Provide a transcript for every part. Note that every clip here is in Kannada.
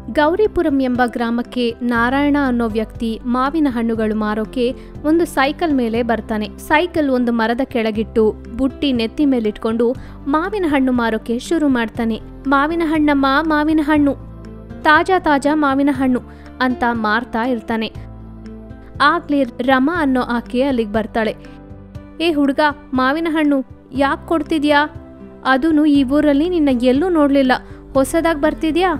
ಗೌರಿಪುರಂ ಎಂಬ ಗ್ರಾಮಕ್ಕೆ ನಾರಾಯಣ ಅನ್ನೋ ವ್ಯಕ್ತಿ ಮಾವಿನ ಹಣ್ಣುಗಳು ಮಾರೋಕೆ ಒಂದು ಸೈಕಲ್ ಮೇಲೆ ಬರ್ತಾನೆ ಸೈಕಲ್ ಒಂದು ಮರದ ಕೆಳಗಿಟ್ಟು ಬುಟ್ಟಿ ನೆತ್ತಿ ಮೇಲಿಟ್ಕೊಂಡು ಮಾವಿನ ಹಣ್ಣು ಮಾರೋಕೆ ಶುರು ಮಾಡ್ತಾನೆ ಮಾವಿನ ಹಣ್ಣಮ್ಮ ಮಾವಿನ ಹಣ್ಣು ತಾಜಾ ತಾಜಾ ಮಾವಿನ ಹಣ್ಣು ಅಂತ ಮಾರ್ತಾ ಇರ್ತಾನೆ ಆಗ್ಲೇ ರಮಾ ಅನ್ನೋ ಆಕೆ ಅಲ್ಲಿಗೆ ಬರ್ತಾಳೆ ಏ ಹುಡುಗ ಮಾವಿನ ಹಣ್ಣು ಯಾಕೆ ಕೊಡ್ತಿದ್ಯಾ ಅದೂ ಈ ಊರಲ್ಲಿ ನಿನ್ನ ಎಲ್ಲೂ ನೋಡಲಿಲ್ಲ ಹೊಸದಾಗಿ ಬರ್ತಿದ್ಯಾ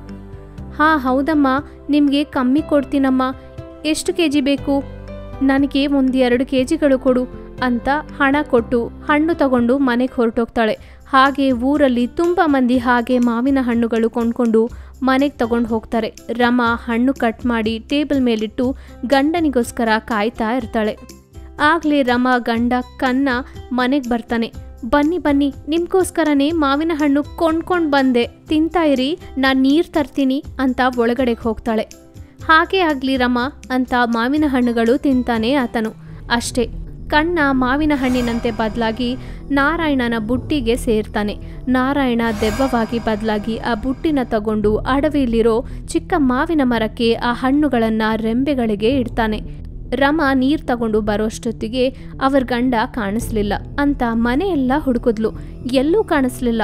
ಹಾ ಹೌದಮ್ಮ ನಿಮಗೆ ಕಮ್ಮಿ ಕೊಡ್ತೀನಮ್ಮ ಎಷ್ಟು ಕೆ ಜಿ ಬೇಕು ನನಗೆ ಒಂದು ಎರಡು ಕೆ ಜಿಗಳು ಕೊಡು ಅಂತ ಹಣ ಕೊಟ್ಟು ಹಣ್ಣು ತಗೊಂಡು ಮನೆಗೆ ಹೊರಟೋಗ್ತಾಳೆ ಹಾಗೆ ಊರಲ್ಲಿ ತುಂಬ ಮಂದಿ ಹಾಗೆ ಮಾವಿನ ಹಣ್ಣುಗಳು ಕೊಂಡ್ಕೊಂಡು ಮನೆಗೆ ತಗೊಂಡು ಹೋಗ್ತಾರೆ ರಮಾ ಹಣ್ಣು ಕಟ್ ಮಾಡಿ ಟೇಬಲ್ ಮೇಲಿಟ್ಟು ಗಂಡನಿಗೋಸ್ಕರ ಕಾಯ್ತಾ ಇರ್ತಾಳೆ ಆಗ್ಲೇ ರಮಾ ಗಂಡ ಕನ್ನ ಮನೆಗೆ ಬರ್ತಾನೆ ಬನ್ನಿ ಬನ್ನಿ ನಿಮ್ಗೋಸ್ಕರನೇ ಮಾವಿನ ಹಣ್ಣು ಕೊಂಡ್ಕೊಂಡು ಬಂದೆ ತಿಂತಾ ಇರಿ ನಾನು ನೀರು ತರ್ತೀನಿ ಅಂತ ಒಳಗಡೆಗೆ ಹೋಗ್ತಾಳೆ ಹಾಗೆ ಆಗ್ಲಿ ರಮಾ ಅಂತ ಮಾವಿನ ಹಣ್ಣುಗಳು ತಿಂತಾನೆ ಆತನು ಅಷ್ಟೇ ಕಣ್ಣ ಮಾವಿನ ಹಣ್ಣಿನಂತೆ ಬದಲಾಗಿ ನಾರಾಯಣನ ಬುಟ್ಟಿಗೆ ಸೇರ್ತಾನೆ ನಾರಾಯಣ ದೆವ್ವವಾಗಿ ಬದಲಾಗಿ ಆ ಬುಟ್ಟಿನ ತಗೊಂಡು ಅಡವಿಲಿರೋ ಚಿಕ್ಕ ಮಾವಿನ ಮರಕ್ಕೆ ಆ ಹಣ್ಣುಗಳನ್ನ ರೆಂಬೆಗಳಿಗೆ ಇಡ್ತಾನೆ ರಮ ನೀರ್ ತಗೊಂಡು ಬರೋಷ್ಟೊತ್ತಿಗೆ ಅವ್ರ ಗಂಡ ಕಾಣಿಸ್ಲಿಲ್ಲ ಅಂತ ಮನೆಯೆಲ್ಲ ಹುಡುಕಿದ್ಲು ಎಲ್ಲೂ ಕಾಣಿಸ್ಲಿಲ್ಲ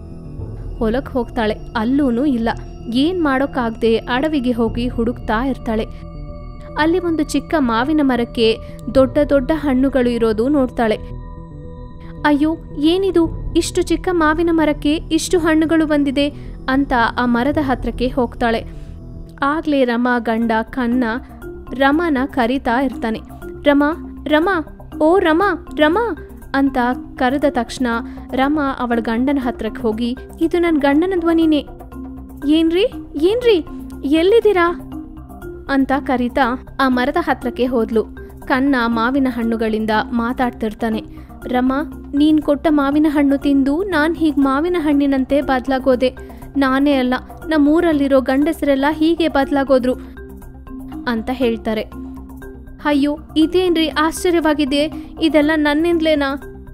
ಹೊಲಕ್ಕೆ ಹೋಗ್ತಾಳೆ ಅಲ್ಲೂನೂ ಇಲ್ಲ ಏನ್ ಮಾಡೋಕ್ಕಾಗ್ದೆ ಅಡವಿಗೆ ಹೋಗಿ ಹುಡುಕ್ತಾ ಇರ್ತಾಳೆ ಅಲ್ಲಿ ಒಂದು ಚಿಕ್ಕ ಮಾವಿನ ಮರಕ್ಕೆ ದೊಡ್ಡ ದೊಡ್ಡ ಹಣ್ಣುಗಳು ಇರೋದು ನೋಡ್ತಾಳೆ ಅಯ್ಯೋ ಏನಿದು ಇಷ್ಟು ಚಿಕ್ಕ ಮಾವಿನ ಮರಕ್ಕೆ ಇಷ್ಟು ಹಣ್ಣುಗಳು ಬಂದಿದೆ ಅಂತ ಆ ಮರದ ಹತ್ರಕ್ಕೆ ಹೋಗ್ತಾಳೆ ಆಗ್ಲೇ ರಮಾ ಗಂಡ ಕನ್ನ ರಮನ ಕರಿತಾ ಇರ್ತಾನೆ ರಮಾ ರಮಾ ಓ ರಮಾ ರಮಾ ಅಂತ ಕರೆದ ತಕ್ಷಣ ರಮಾ ಅವಳ ಗಂಡನ ಹತ್ರಕ್ಕೆ ಹೋಗಿ ಇದು ನನ್ನ ಗಂಡನ ಧ್ವನಿನೇ ಏನ್ರಿ ಏನ್ರಿ ಎಲ್ಲಿದ್ದೀರಾ ಅಂತ ಕರೀತಾ ಆ ಮರದ ಹತ್ರಕ್ಕೆ ಹೋದ್ಲು ಕನ್ನ ಮಾವಿನ ಹಣ್ಣುಗಳಿಂದ ಮಾತಾಡ್ತಿರ್ತಾನೆ ರಮಾ ನೀನ್ ಕೊಟ್ಟ ಮಾವಿನ ಹಣ್ಣು ತಿಂದು ನಾನ್ ಹೀಗ್ ಮಾವಿನ ಹಣ್ಣಿನಂತೆ ಬದಲಾಗೋದೆ ನಾನೇ ಅಲ್ಲ ನಮ್ಮೂರಲ್ಲಿರೋ ಗಂಡಸರೆಲ್ಲ ಹೀಗೆ ಬದಲಾಗೋದ್ರು ಅಂತ ಹೇಳ್ತಾರೆ ಅಯ್ಯೋ ಇದೇನ್ರಿ ಆಶ್ಚರ್ಯವಾಗಿದೆ ಇದೆಲ್ಲ ನನ್ನಿಂದ್ಲೇನಾ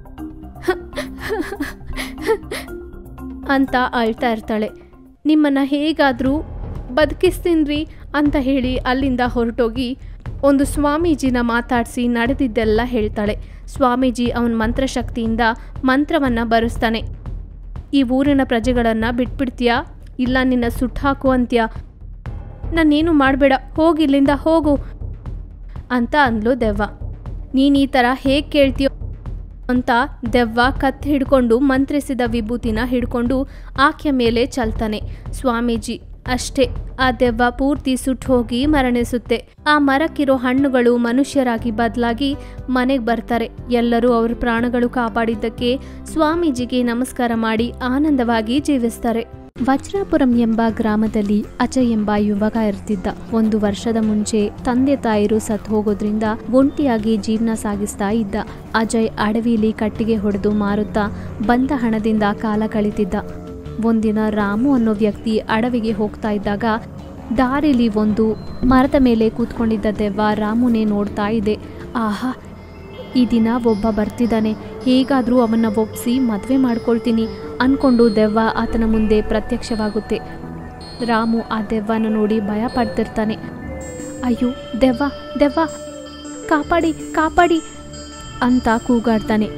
ಅಂತ ಅಳ್ತಾ ಇರ್ತಾಳೆ ನಿಮ್ಮನ್ನ ಹೇಗಾದ್ರೂ ಬದುಕಿಸ್ತೀನ್ರಿ ಅಂತ ಹೇಳಿ ಅಲ್ಲಿಂದ ಹೊರಟೋಗಿ ಒಂದು ಸ್ವಾಮೀಜಿನ ಮಾತಾಡಿಸಿ ನಡೆದಿದ್ದೆಲ್ಲ ಹೇಳ್ತಾಳೆ ಸ್ವಾಮೀಜಿ ಅವನ ಮಂತ್ರಶಕ್ತಿಯಿಂದ ಮಂತ್ರವನ್ನ ಬರೆಸ್ತಾನೆ ಈ ಊರಿನ ಪ್ರಜೆಗಳನ್ನ ಬಿಟ್ಬಿಡ್ತೀಯಾ ಇಲ್ಲ ನಿನ್ನ ಸುಟ್ಟಾಕು ಅಂತ್ಯಾ ನಾನೇನು ಮಾಡಬೇಡ ಹೋಗಿಲ್ಲಿಂದ ಹೋಗು ಅಂತ ಅಂದ್ಲು ದೆವ್ವ ನೀನು ಈ ಥರ ಹೇಗೆ ಕೇಳ್ತೀಯೋ ಅಂತ ದೆವ್ವ ಕತ್ ಹಿಡ್ಕೊಂಡು ಮಂತ್ರಿಸಿದ ವಿಭೂತಿನ ಹಿಡ್ಕೊಂಡು ಆಕೆಯ ಮೇಲೆ ಚಲ್ತಾನೆ ಸ್ವಾಮೀಜಿ ಅಷ್ಟೇ ಆ ದೆವ್ವ ಪೂರ್ತಿ ಸುಟ್ಟು ಹೋಗಿ ಮರಣಿಸುತ್ತೆ ಆ ಮರಕ್ಕಿರೋ ಹಣ್ಣುಗಳು ಮನುಷ್ಯರಾಗಿ ಬದಲಾಗಿ ಮನೆಗೆ ಬರ್ತಾರೆ ಎಲ್ಲರೂ ಅವ್ರ ಪ್ರಾಣಗಳು ಕಾಪಾಡಿದ್ದಕ್ಕೆ ಸ್ವಾಮೀಜಿಗೆ ನಮಸ್ಕಾರ ಮಾಡಿ ಆನಂದವಾಗಿ ಜೀವಿಸ್ತಾರೆ ವಜ್ರಾಪುರಂ ಎಂಬ ಗ್ರಾಮದಲ್ಲಿ ಅಜಯ್ ಎಂಬ ಯುವಕ ಇರ್ತಿದ್ದ ಒಂದು ವರ್ಷದ ಮುಂಚೆ ತಂದೆ ತಾಯಿರು ಸತ್ ಹೋಗೋದ್ರಿಂದ ಒಂಟಿಯಾಗಿ ಜೀವನ ಸಾಗಿಸ್ತಾ ಇದ್ದ ಅಜಯ್ ಅಡವಿಲಿ ಕಟ್ಟಿಗೆ ಹೊಡೆದು ಮಾರುತ್ತಾ ಬಂದ ಹಣದಿಂದ ಕಾಲ ಕಳಿತಿದ್ದ ಒಂದಿನ ರಾಮು ಅನ್ನೋ ವ್ಯಕ್ತಿ ಅಡವಿಗೆ ಹೋಗ್ತಾ ಇದ್ದಾಗ ದಾರಿಲಿ ಒಂದು ಮರದ ಮೇಲೆ ಕೂತ್ಕೊಂಡಿದ್ದ ದೆವ್ವ ರಾಮುನೇ ನೋಡ್ತಾ ಇದೆ ಆಹಾ ಈ ದಿನ ಒಬ್ಬ ಬರ್ತಿದ್ದಾನೆ ಹೇಗಾದರೂ ಅವನ್ನ ಒಪ್ಸಿ ಮದುವೆ ಮಾಡ್ಕೊಳ್ತೀನಿ ಅನ್ಕೊಂಡು ದೆವ್ವ ಆತನ ಮುಂದೆ ಪ್ರತ್ಯಕ್ಷವಾಗುತ್ತೆ ರಾಮು ಆ ದೆವ್ವನ ನೋಡಿ ಭಯ ಪಡ್ತಿರ್ತಾನೆ ಅಯ್ಯೋ ದೆವ್ವ ದೆವ್ವ ಕಾಪಾಡಿ ಕಾಪಾಡಿ ಅಂತ ಕೂಗಾಡ್ತಾನೆ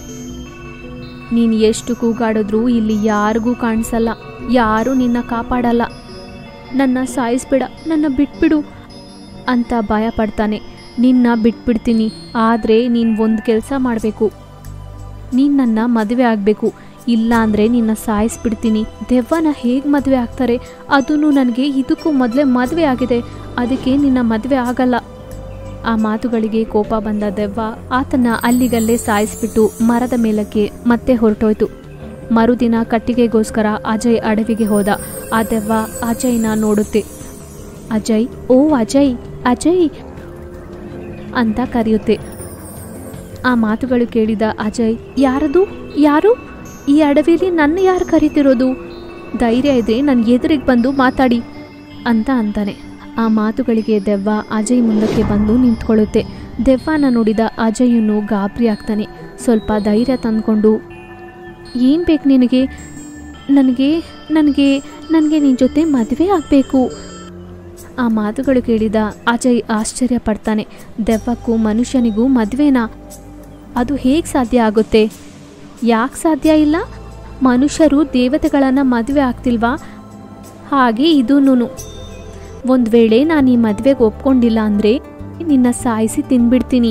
ನೀನು ಎಷ್ಟು ಕೂಗಾಡಿದ್ರೂ ಇಲ್ಲಿ ಯಾರಿಗೂ ಕಾಣಿಸಲ್ಲ ಯಾರೂ ನಿನ್ನ ಕಾಪಾಡಲ್ಲ ನನ್ನ ಸಾಯಿಸ್ಬೇಡ ನನ್ನ ಬಿಟ್ಬಿಡು ಅಂತ ಭಯ ಪಡ್ತಾನೆ ನಿನ್ನ ಬಿಟ್ಬಿಡ್ತೀನಿ ಆದರೆ ನೀನು ಒಂದು ಕೆಲಸ ಮಾಡಬೇಕು ನೀನು ನನ್ನ ಮದುವೆ ಆಗಬೇಕು ಇಲ್ಲ ಅಂದರೆ ನಿನ್ನ ಸಾಯಿಸ್ಬಿಡ್ತೀನಿ ದೆವ್ವನ ಹೇಗೆ ಮದುವೆ ಆಗ್ತಾರೆ ಅದೂ ನನಗೆ ಇದಕ್ಕೂ ಮೊದಲೇ ಮದುವೆ ಆಗಿದೆ ಅದಕ್ಕೆ ನಿನ್ನ ಮದುವೆ ಆಗಲ್ಲ ಆ ಮಾತುಗಳಿಗೆ ಕೋಪ ಬಂದ ದೆವ್ವ ಆತನ ಅಲ್ಲಿಗಲ್ಲೇ ಸಾಯಿಸ್ಬಿಟ್ಟು ಮರದ ಮೇಲಕ್ಕೆ ಮತ್ತೆ ಹೊರಟೋಯ್ತು ಮರುದಿನ ಕಟ್ಟಿಗೆಗೋಸ್ಕರ ಅಜಯ್ ಅಡವಿಗೆ ಹೋದ ಆ ದೆವ್ವ ಅಜಯ್ನ ನೋಡುತ್ತೆ ಅಜಯ್ ಓ ಅಜಯ್ ಅಜಯ್ ಅಂತ ಕರೆಯುತ್ತೆ ಆ ಮಾತುಗಳು ಕೇಳಿದ ಅಜಯ್ ಯಾರದು ಯಾರು ಈ ಅಡವಿಲಿ ನನ್ನ ಯಾರು ಕರಿತಿರೋದು ಧೈರ್ಯ ಇದ್ರೆ ನನ್ನ ಎದುರಿಗೆ ಬಂದು ಮಾತಾಡಿ ಅಂತ ಅಂತಾನೆ ಆ ಮಾತುಗಳಿಗೆ ದೆವ್ವ ಅಜಯ್ ಮುಂದಕ್ಕೆ ಬಂದು ನಿಂತ್ಕೊಳ್ಳುತ್ತೆ ದೆವ್ವನ ನೋಡಿದ ಅಜಯ್ಯನು ಗಾಬರಿ ಆಗ್ತಾನೆ ಸ್ವಲ್ಪ ಧೈರ್ಯ ತಂದ್ಕೊಂಡು ಏನು ಬೇಕು ನಿನಗೆ ನನಗೆ ನನಗೆ ನನಗೆ ನಿನ್ನ ಜೊತೆ ಮದುವೆ ಆಗಬೇಕು ಆ ಮಾತುಗಳು ಕೇಳಿದ ಅಜಯ್ ಆಶ್ಚರ್ಯ ಪಡ್ತಾನೆ ದೆವ್ವಕ್ಕೂ ಮನುಷ್ಯನಿಗೂ ಮದುವೆನಾ ಅದು ಹೇಗೆ ಸಾಧ್ಯ ಆಗುತ್ತೆ ಯಾಕೆ ಸಾಧ್ಯ ಇಲ್ಲ ಮನುಷ್ಯರು ದೇವತೆಗಳನ್ನು ಮದುವೆ ಆಗ್ತಿಲ್ವಾ ಹಾಗೆ ಇದೂನು ಒಂದು ವೇಳೆ ನಾನು ಈ ಮದುವೆಗೆ ಒಪ್ಕೊಂಡಿಲ್ಲ ಅಂದರೆ ನಿನ್ನ ಸಾಯಿಸಿ ತಿನ್ಬಿಡ್ತೀನಿ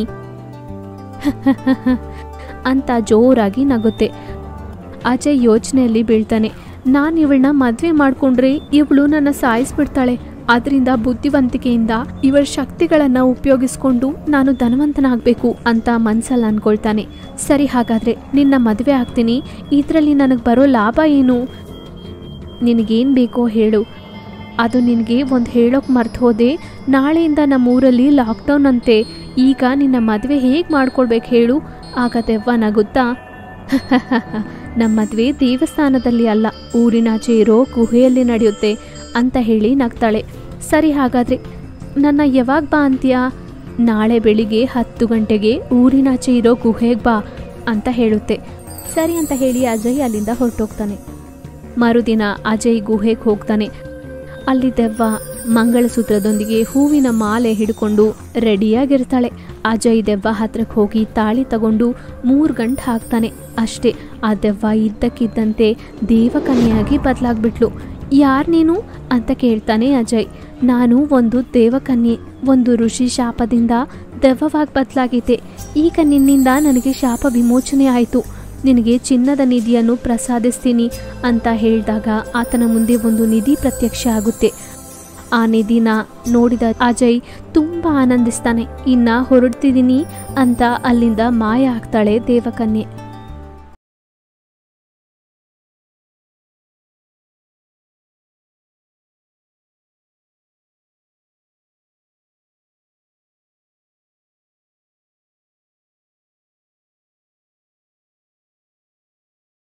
ಅಂತ ಜೋರಾಗಿ ನಗುತ್ತೆ ಅಜಯ್ ಯೋಚನೆಯಲ್ಲಿ ಬೀಳ್ತಾನೆ ನಾನು ಇವಳನ್ನ ಮದುವೆ ಮಾಡಿಕೊಂಡ್ರೆ ಇವಳು ನನ್ನ ಸಾಯಿಸ್ಬಿಡ್ತಾಳೆ ಅದರಿಂದ ಬುದ್ಧಿವಂತಿಕೆಯಿಂದ ಇವಳ ಶಕ್ತಿಗಳನ್ನು ಉಪಯೋಗಿಸ್ಕೊಂಡು ನಾನು ಧನವಂತನಾಗಬೇಕು ಅಂತ ಮನ್ಸಲ್ಲಿ ಅನ್ಕೊಳ್ತಾನೆ ಸರಿ ಹಾಗಾದರೆ ನಿನ್ನ ಮದುವೆ ಆಗ್ತೀನಿ ಇದರಲ್ಲಿ ನನಗೆ ಬರೋ ಲಾಭ ಏನು ನಿನಗೇನು ಬೇಕೋ ಹೇಳು ಅದು ನಿನಗೆ ಒಂದು ಹೇಳೋಕೆ ಮರ್ತು ಹೋದೆ ನಾಳೆಯಿಂದ ನಮ್ಮೂರಲ್ಲಿ ಲಾಕ್ಡೌನ್ ಅಂತೆ ಈಗ ನಿನ್ನ ಮದುವೆ ಹೇಗೆ ಮಾಡ್ಕೊಳ್ಬೇಕು ಹೇಳು ಆಗ ದೆವ್ವ ನಗುತ್ತಾ ನಮ್ಮ ಮದುವೆ ದೇವಸ್ಥಾನದಲ್ಲಿ ಅಲ್ಲ ಊರಿನಾಚೆ ಇರೋ ಗುಹೆಯಲ್ಲಿ ನಡೆಯುತ್ತೆ ಅಂತ ಹೇಳಿ ನಗ್ತಾಳೆ ಸರಿ ಹಾಗಾದರೆ ನನ್ನ ಯಾವಾಗ ಬಾ ಅಂತೀಯಾ ನಾಳೆ ಬೆಳಿಗ್ಗೆ ಹತ್ತು ಗಂಟೆಗೆ ಊರಿನಾಚೆ ಇರೋ ಗುಹೆಗೆ ಬಾ ಅಂತ ಹೇಳುತ್ತೆ ಸರಿ ಅಂತ ಹೇಳಿ ಅಜಯ್ ಅಲ್ಲಿಂದ ಹೊರಟೋಗ್ತಾನೆ ಮರುದಿನ ಅಜಯ್ ಗುಹೆಗೆ ಹೋಗ್ತಾನೆ ಅಲ್ಲಿ ದೆವ್ವ ಮಂಗಳಸೂತ್ರದೊಂದಿಗೆ ಹೂವಿನ ಮಾಲೆ ಹಿಡ್ಕೊಂಡು ರೆಡಿಯಾಗಿರ್ತಾಳೆ ಅಜಯ್ ದೆವ್ವ ಹತ್ರಕ್ಕೆ ಹೋಗಿ ತಾಳಿ ತಗೊಂಡು ಮೂರು ಗಂಟೆ ಹಾಕ್ತಾನೆ ಅಷ್ಟೇ ಆ ದೆವ್ವ ಇದ್ದಕ್ಕಿದ್ದಂತೆ ದೇವಕನ್ಯೆಯಾಗಿ ಬದಲಾಗ್ಬಿಟ್ಲು ಯಾರು ನೀನು ಅಂತ ಕೇಳ್ತಾನೆ ಅಜಯ್ ನಾನು ಒಂದು ದೇವಕನ್ಯೆ ಒಂದು ಋಷಿ ಶಾಪದಿಂದ ದೆವ್ವವಾಗಿ ಬದಲಾಗಿದ್ದೆ ಈಗ ನಿನ್ನಿಂದ ನನಗೆ ಶಾಪ ವಿಮೋಚನೆ ಆಯಿತು ನಿನಗೆ ಚಿನ್ನದ ನಿಧಿಯನ್ನು ಪ್ರಸಾದಿಸ್ತೀನಿ ಅಂತ ಹೇಳಿದಾಗ ಆತನ ಮುಂದೆ ಒಂದು ನಿಧಿ ಪ್ರತ್ಯಕ್ಷ ಆಗುತ್ತೆ ಆ ನಿಧಿನ ನೋಡಿದ ಅಜಯ್ ತುಂಬ ಆನಂದಿಸ್ತಾನೆ ಇನ್ನ ಹೊರಡ್ತಿದ್ದೀನಿ ಅಂತ ಅಲ್ಲಿಂದ ಮಾಯ ಆಗ್ತಾಳೆ ದೇವಕನ್ಯೆ